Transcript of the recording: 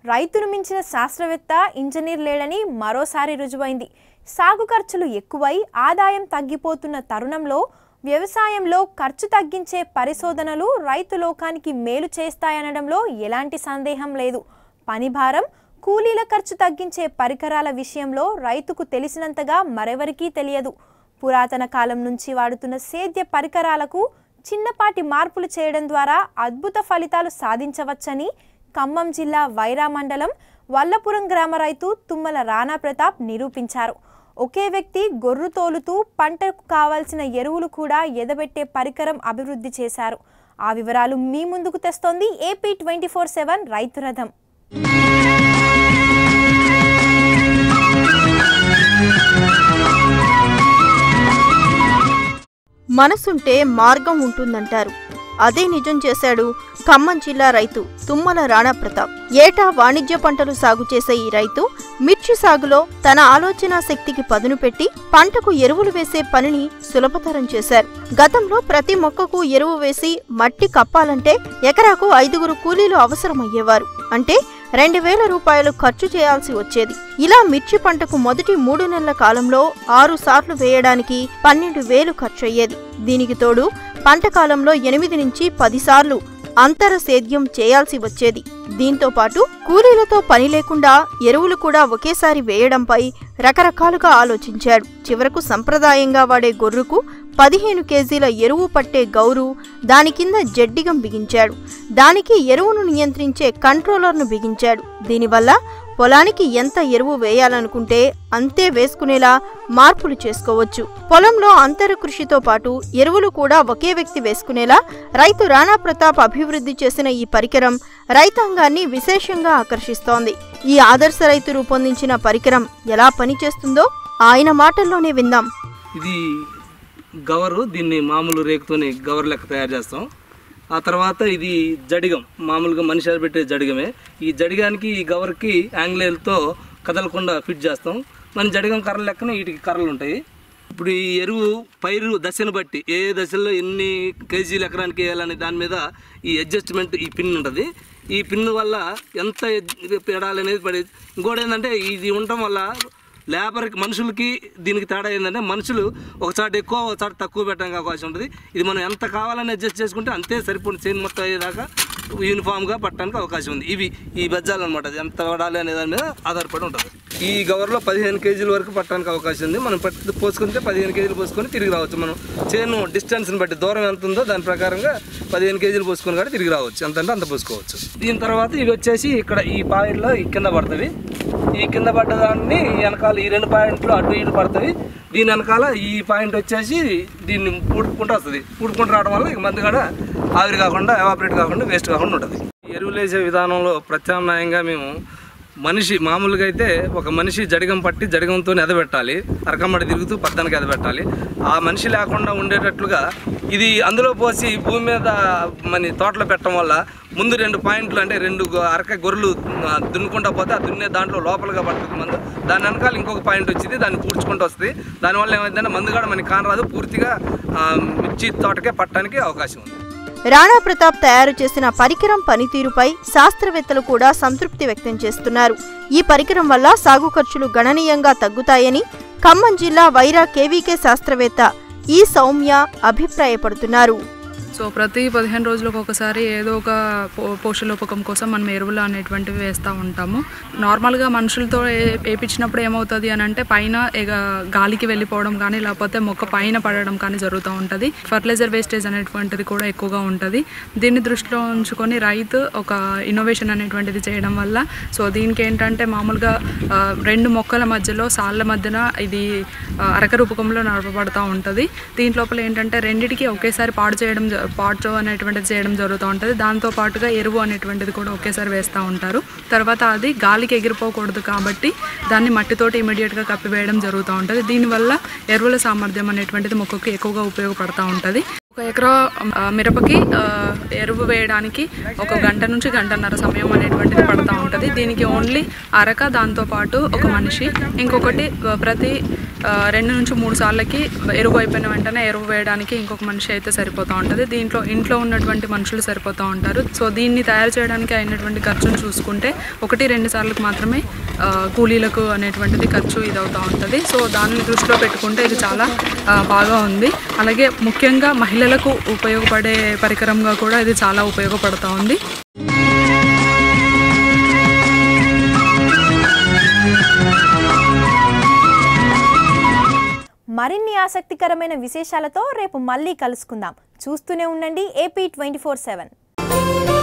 రైతును మించిన శాస్త్రవేత్త ఇంజనీర్ లేడని మరోసారి రుజువైంది సాగు ఖర్చులు ఎక్కువై ఆదాయం తగ్గిపోతున్న తరుణంలో వ్యవసాయంలో ఖర్చు తగ్గించే పరిశోధనలు రైతు లోకానికి మేలు చేస్తాయనడంలో ఎలాంటి సందేహం లేదు పని భారం కూలీల ఖర్చు తగ్గించే పరికరాల విషయంలో రైతుకు తెలిసినంతగా మరెవరికీ తెలియదు పురాతన కాలం నుంచి వాడుతున్న సేద్య పరికరాలకు చిన్నపాటి మార్పులు చేయడం ద్వారా అద్భుత ఫలితాలు సాధించవచ్చని ఖమ్మం జిల్లా వైరా మండలం వల్లపురం గ్రామ రైతు తుమ్మల రాణా ప్రతాప్ నిరూపించారు ఒకే వ్యక్తి గొర్రు తోలుతూ పంటకు కావాల్సిన ఎరువులు కూడా ఎదబెట్టే పరికరం అభివృద్ధి చేశారు ఆ వివరాలు మీ ముందుకు తెస్తోంది ఏపీ ట్వంటీ ఫోర్ సెవెన్ రైతు రథం మనసుంటే మార్గం ఉంటుందంటారు అదే నిజం చేశాడు ఖమ్మం జిల్లా రైతు తుమ్మల రాణా ప్రతాప్ ఏటా వాణిజ్య పంటలు సాగు చేసే ఈ రైతు మిర్చి సాగులో తన ఆలోచన శక్తికి పదును పెట్టి పంటకు ఎరువులు వేసే పనిని సులభతరం చేశారు గతంలో ప్రతి మొక్కకు ఎరువు వేసి మట్టి కప్పాలంటే ఎకరాకు ఐదుగురు కూలీలు అవసరమయ్యేవారు అంటే రెండు వేల రూపాయలు ఖర్చు చేయాల్సి వచ్చేది ఇలా మిర్చి పంటకు మొదటి మూడు నెలల కాలంలో ఆరు సార్లు వేయడానికి పన్నెండు వేలు ఖర్చయ్యేది దీనికి తోడు పంట కాలంలో ఎనిమిది నుంచి పది సార్లు అంతర సేద్యం చేయాల్సి వచ్చేది దీంతో పాటు కూలీలతో పని లేకుండా ఎరువులు కూడా ఒకేసారి వేయడంపై రకరకాలుగా ఆలోచించాడు చివరకు సంప్రదాయంగా వాడే గొర్రుకు పదిహేను కేజీల ఎరువు పట్టే గౌరు దాని కింద జడ్డిగం బిగించాడు దానికి ఎరువును నియంత్రించే కంట్రోలర్ను బిగించాడు దీనివల్ల పొలానికి ఎంత ఎరువు వేయాలనుకుంటే అంతే వేసుకునేలా మార్పులు చేసుకోవచ్చు పొలంలో అంతర కృషితో పాటు ఎరువులు కూడా ఒకే వ్యక్తి వేసుకునేలా రైతు రాణా ప్రతాప్ అభివృద్ధి చేసిన ఈ పరికరం రైతాంగాన్ని విశేషంగా ఆకర్షిస్తోంది ఈ ఆదర్శ రైతు రూపొందించిన పరికరం ఎలా పనిచేస్తుందో ఆయన మాటల్లోనే విందాం ఇది గవరు దీన్ని మామూలు రేకుతోని గవర్ లెక్క తయారు చేస్తాం ఆ తర్వాత ఇది జడిగం మామూలుగా మనిషి పెట్టే జడిగమే ఈ జడిగానికి ఈ గవర్కి యాంగ్లేల్తో కదలకుండా ఫిట్ చేస్తాం మన జడిగం కర్రల లెక్కన వీటికి కర్రలు ఉంటాయి ఇప్పుడు ఈ ఎరువు పైరు దశను బట్టి ఏ దశలో ఎన్ని కేజీలు ఎకరానికి వేయాలనే దాని మీద ఈ అడ్జస్ట్మెంట్ ఈ పిన్ ఉంటుంది ఈ పిన్ వల్ల ఎంత పెడాలి అనేది పడేది ఇంకోటి ఏంటంటే ఇది ఉండటం వల్ల లేబర్కి మనుషులకి దీనికి తేడా ఏంటంటే మనుషులు ఒక చాట ఎక్కువ ఒక చాట తక్కువ పెట్టడానికి అవకాశం ఉంటుంది ఇది మనం ఎంత కావాలని అడ్జస్ట్ చేసుకుంటే అంతే సరిపోయిన చేను మొత్తం అయ్యేదాకా యూనిఫామ్గా పట్టడానికి అవకాశం ఉంది ఇవి ఈ బజ్జాలు అనమాట ఎంత వాడాలి అనే దాని మీద ఆధారపడి ఉంటుంది ఈ గవర్లో పదిహేను కేజీల వరకు పట్టడానికి అవకాశం ఉంది మనం పట్టి పోసుకుంటే పదిహేను కేజీలు పోసుకొని తిరిగి రావచ్చు మనం చేను డిస్టెన్స్ని బట్టి దూరం ఎంత ఉందో దాని ప్రకారంగా పదిహేను కేజీలు పోసుకొని కూడా తిరిగి రావచ్చు ఎంత అంటే అంత పోసుకోవచ్చు దీని తర్వాత ఇవి వచ్చేసి ఇక్కడ ఈ పాయింట్లో ఈ కింద పడుతుంది ఈ కింద పడ్డ దాన్ని వెనకాల ఈ రెండు పాయింట్లు అటు ఇటు పడుతుంది దీని వెనకాల ఈ పాయింట్ వచ్చేసి దీన్ని పూడుకుంటూ వస్తుంది పూడుకుంటూ రావడం వల్ల ఇక మంది కూడా ఆవిరి కాకుండా ఎవాపరేట్ కాకుండా వేస్ట్ కాకుండా ఉంటుంది ఎరువులు వేసే విధానంలో ప్రత్యామ్నాయంగా మేము మనిషి మామూలుగా అయితే ఒక మనిషి జడిగం పట్టి జడిగంతో ఎదబెట్టాలి అరకమ్మడి తిరుగుతూ పద్దానికి ఎదబెట్టాలి ఆ మనిషి లేకుండా ఉండేటట్లుగా ఇది అందులో పోసి భూమి మీద మన తోటలో పెట్టడం వల్ల ముందు రెండు పాయింట్లు అంటే రెండు గొ- అరక గొర్రెలు ఆ, దున్నుకుంటా పోతే ఆ దున్నే దాంట్లో లోపలగా పడుతుంది మందు దాని వెనకాల ఇంకొక పాయింట్ వచ్చింది దాన్ని పూడ్చుకుంటూ వస్తుంది దానివల్ల ఏమైందంటే మందు కూడా మనకి కానరాదు పూర్తిగా ఆ, మిర్చి తోటకే పట్టడానికి అవకాశం ఉంది రాణా ప్రతాప్ తయారు చేసిన పరికరం పనితీరుపై శాస్త్రవేత్తలు కూడా సంతృప్తి వ్యక్తం చేస్తున్నారు ఈ పరికరం వల్ల సాగు ఖర్చులు గణనీయంగా తగ్గుతాయని ఖమ్మం జిల్లా వైరా కేవీకే శాస్త్రవేత్త ఈ సౌమ్య అభిప్రాయపడుతున్నారు సో ప్రతి పదిహేను రోజులకు ఒకసారి ఏదో ఒక పో పోషలోపకం కోసం మనం ఎరువులు అనేటువంటివి వేస్తూ ఉంటాము నార్మల్గా మనుషులతో ఏ- వేపించినప్పుడు ఏమవుతుంది అని అంటే పైన ఎగ గాలికి వెళ్ళిపోవడం కానీ లేకపోతే మొక్క పైన పడడం కానీ జరుగుతూ ఉంటుంది ఫర్టిలైజర్ వేస్టేజ్ అనేటువంటిది కూడా ఎక్కువగా ఉంటుంది దీన్ని దృష్టిలో ఉంచుకొని రైతు ఒక ఇన్నోవేషన్ అనేటువంటిది చేయడం వల్ల సో దీనికి ఏంటంటే మామూలుగా ఆ, రెండు మొక్కల మధ్యలో సాళ్ళ మధ్యన ఇది ఆ, అరక రూపకంలో నడపబడుతూ ఉంటుంది దీంట్లోపల ఏంటంటే రెండిటికి ఒకేసారి పాడు చేయడం జ- పాటు అనేటువంటిది చేయడం జరుగుతూ ఉంటుంది దాంతో పాటుగా ఎరువు అనేటువంటిది కూడా ఒకేసారి వేస్తూ ఉంటారు తర్వాత అది గాలికి ఎగిరిపోకూడదు కాబట్టి దాన్ని మట్టితోటి ఇమీడియట్గా కప్పివేయడం జరుగుతూ ఉంటుంది దీనివల్ల ఎరువుల సామర్థ్యం అనేటువంటిది మొక్కకు ఎక్కువగా ఉపయోగపడుతూ ఉంటుంది ఒక ఎకరా ఆ, మిరపకి ఆ, ఎరువు వేయడానికి ఒక గంట నుంచి గంటన్నర సమయం అనేటువంటిది పడుతూ ఉంటుంది దీనికి ఓన్లీ అరక దాంతోపాటు ఒక మనిషి ఇంకొకటి ఆ, ప్రతి ఆ, రెండు నుంచి మూడు సార్లకి ఎరువు అయిపోయిన వెంటనే ఎరువు వేయడానికి ఇంకొక మనిషి అయితే సరిపోతూ ఉంటుంది దీంట్లో ఇంట్లో ఉన్నటువంటి మనుషులు సరిపోతూ ఉంటారు సో దీన్ని తయారు చేయడానికి అయినటువంటి ఖర్చును చూసుకుంటే ఒకటి రెండు సార్లకు మాత్రమే ఆ, కూలీలకు అనేటువంటిది ఖర్చు ఇదవుతూ ఉంటుంది సో దాన్ని దృష్టిలో పెట్టుకుంటే ఇది చాలా ఆ, బాగా ఉంది అలాగే ముఖ్యంగా మహిళలకు ఉపయోగపడే పరికరంగా కూడా ఇది చాలా ఉపయోగపడుతూ ఉంది మరిన్ని ఆసక్తికరమైన విశేషాలతో రేపు మళ్ళీ కలుసుకుందాం చూస్తూనే ఉండండి ఏపీ ట్వంటీ ఫోర్ సెవెన్